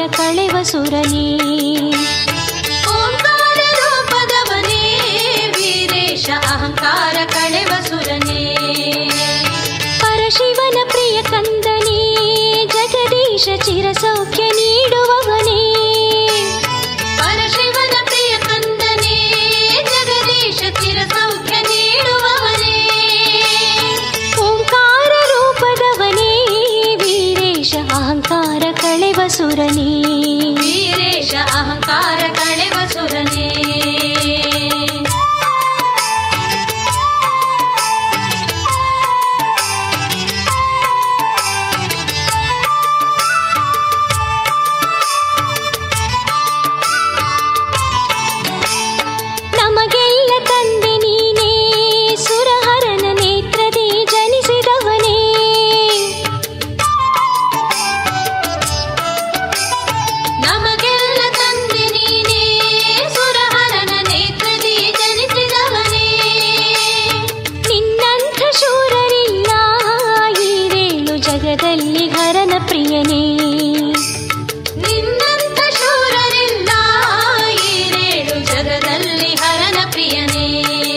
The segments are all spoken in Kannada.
ಕಳೆವ ಸುರನೇ ಓಂಕಾರ ರೂಪದವನೇ ವೀರೇಶ ಅಹಂಕಾರ ಕಳೆವ ಸುರನೇ ಪರಶಿವನ ಪ್ರಿಯ ಕಂದನೇ ಜಗದೀಶ ಚಿರ ಸೌಖ್ಯ ನೀಡುವವನೇ ಪರಶಿವನ ಪ್ರಿಯ ಕಂದನೇ ಜಗದೀಶ ಚಿರ ಸೌಖ್ಯ ನೀಡುವವನೇ ಓಂಕಾರ ರೂಪದವನೇ ವೀರೇಶ ಅಹಂಕಾರ ಕಳೆವ ಸುರನೇ ವೀರೇಶ ಅಹಂಕಾರ ಕಳೆವ ಸುರನೇ ನಮಗೆಲ್ಲ ತಂದೆ ನೀನೇ ಸುರಹರನ ನೇತ್ರದಿ ಜನಿಸಿದವನೇ ನಮಗೆಲ್ಲ ತಂದೆ ನೀನೇ ಸುರಹರನ ನೇತ್ರದಿ ಜನಿಸಿದವನೇ ನಿನ್ನಂಥ ಶೂರರಿಲ್ಲ ಈರೇಳು ಜಗದಲ್ಲಿ ಹರನ ಪ್ರಿಯನೇ ನಿನ್ನಂತ ಶೂರರಿಲ್ಲ ಈರೇಳು ಜಗದಲ್ಲಿ ಹರನ ಪ್ರಿಯನೇ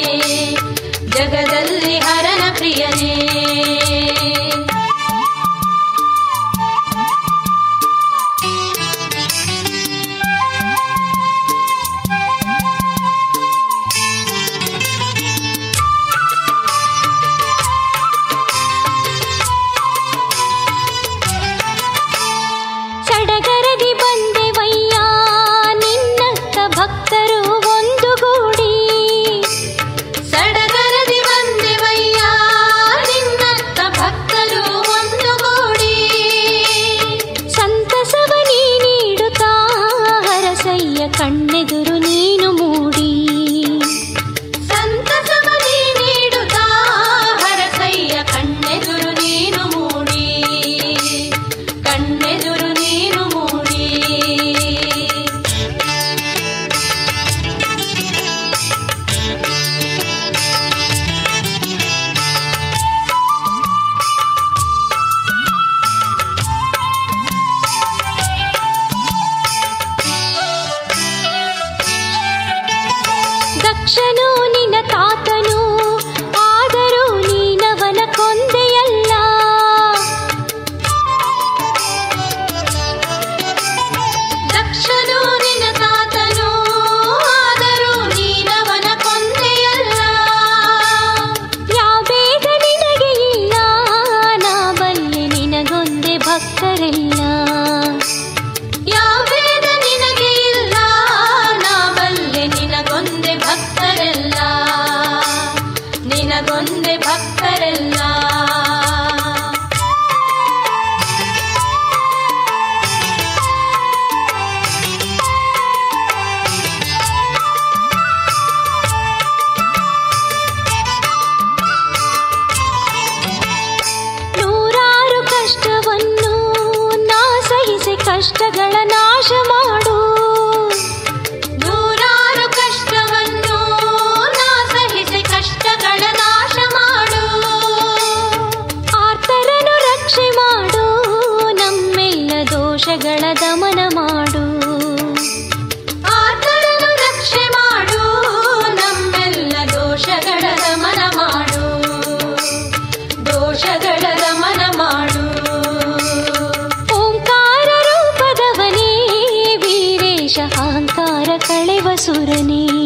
ಜಗದಲ್ಲಿ ಹರನ ಪ್ರಿಯನೇ ಸಡಗರದಿ ಬಂದೆವಯ್ಯ ನಿನ್ನತ್ತ ಭಕ್ತರು ಒಂದುಗೂಡಿ ಸಡಗರದಿ ಬಂದೆವಯ್ಯ ನಿನ್ನತ್ತ ಭಕ್ತರು ಒಂದುಗೂಡಿ ಸಂತಸವ ನೀ ನೀಡುತ್ತಾ ಹರಸಯ್ಯ ಕಣ್ಣೆದುರು ನೀನು ಮೂಡಿ ಸಂತಸವನಿ ನೀಡುತ್ತಾ ಹರಸಯ್ಯ ಕಣ್ಣೆದುರು ನೀನು ಮೂಡಿ ಕಣ್ಣೆದುರು ನೀನು ಮೂಡಿ ದಕ್ಷನು ನಿನ್ನ ತಾತನು ಆದರೂ ನೀನವನ ಕೊಂದೆಯಲ್ಲ ದಕ್ಷನು ನಿನ್ನ ತಾತನು ಆದರೂ ನೀನವನ ಕೊಂದೆಯಲ್ಲ ಯಾವೇದ ನಿನಗೆ ಇಲ್ಲ ನಾ ಬಲ್ಲೆ ನಿನಗೊಂದೆ ಭಕ್ತರೆಲ್ಲ ಯಾವೇದ ನಿನಗೆ ಇಲ್ಲ ನಾ ಬಲ್ಲೆ ನಿನಗೊಂದೆ ಭಕ್ತರೆಲ್ಲ ನಿನಗೊಂದೆ ಭಕ್ತರೆಲ್ಲ ನೂರಾರು ಕಷ್ಟವನ್ನು ನಾ ಸಹಿಸಿ ಕಷ್ಟಗಳ ನಾಶ ಮಾಡು ನೂರಾರು ಕಷ್ಟವನ್ನು ನಾ ಸಹಿಸಿ ಕಷ್ಟಗಳ ನಾಶ ಮಾಡು ಆರ್ತರನು ರಕ್ಷೆ ಮಾಡು ನಮ್ಮೆಲ್ಲ ದೋಷಗಳ ದಮನ ಮಾಡು ಆತನನ್ನು ರಕ್ಷೆ ಮಾಡು ನಮ್ಮೆಲ್ಲ ದೋಷಗಳ ದಮನ ಮಾಡು ದೋಷಗಳ ದಮನ ಮಾಡು ಓಂಕಾರ ರೂಪದವನೇ ವೀರೇಶ ಅಹಂಕಾರ ಕಳೆವ ಸುರನೇ